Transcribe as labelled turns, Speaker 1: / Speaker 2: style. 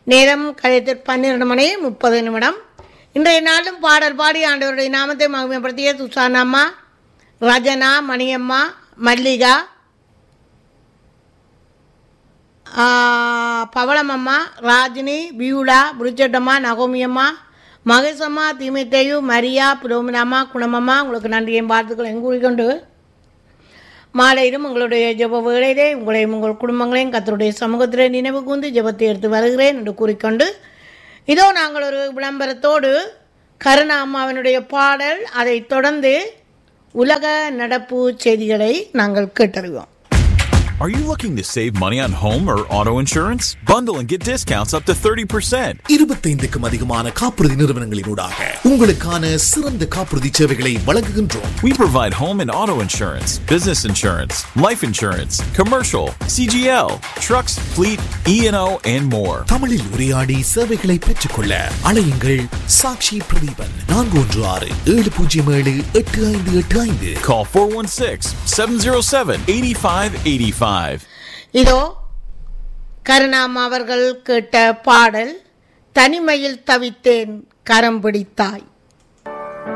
Speaker 1: நேரம் கழித்து பன்னிரண்டு மணி முப்பது நிமிடம் இன்றைய நாளும் பாடல் பாடி ஆண்டவருடைய நாமத்தை மகிமைப்படுத்திய சுசானம்மா ரஜனா மணியம்மா மல்லிகா ஆ, பவளமம்மா ராஜினி பியூலா புரிச்சட்டம்மா நகோமியம்மா மகேசம்மா தீமித்தையு மரியா புரோமினாம்மா குணமம்மா உங்களுக்கு நன்றியும் வாழ்த்துக்கள் கூறிக்கொண்டு மாலையிலும் உங்களுடைய ஜெப வேளையிலே உங்களையும் உங்கள் குடும்பங்களையும் கத்தருடைய சமூகத்திலே நினைவு கூர்ந்து ஜெபத்தை எடுத்து வருகிறேன் என்று கூறிக்கொண்டு இதோ நாங்கள் ஒரு விளம்பரத்தோடு கருணா அம்மாவினுடைய பாடல் அதைத் தொடர்ந்து உலக நடப்பு செய்திகளை நாங்கள் கேட்டறிவோம்
Speaker 2: Are you looking to save money on home or auto insurance? Bundle and get discounts up to 30%.
Speaker 3: இருபத்தைந்துக்கும் அதிகமான காப்புறுதி நிறுவனங்களினூடாக உங்களுக்கான சிறந்த காப்புறுதி சேவைகளை வழங்குகின்றோம்
Speaker 2: We provide home and auto insurance, business insurance, life insurance, commercial, CGL, trucks, fleet, E&O, and more.
Speaker 3: தமிழில் உரையாடி சேவைகளை பெற்றுக்கொள்ள அழையுங்கள் சாட்சி பிரதீபன் நான்கு ஒன்று ஆறு ஏழு பூஜ்ஜியம் ஏழு எட்டு ஐந்து எட்டு ஐந்து
Speaker 2: Call 416-707-8585.
Speaker 1: இதோ கருணாம் அவர்கள் கேட்ட பாடல் தனிமையில் தவித்தேன் கரம் பிடித்தாய்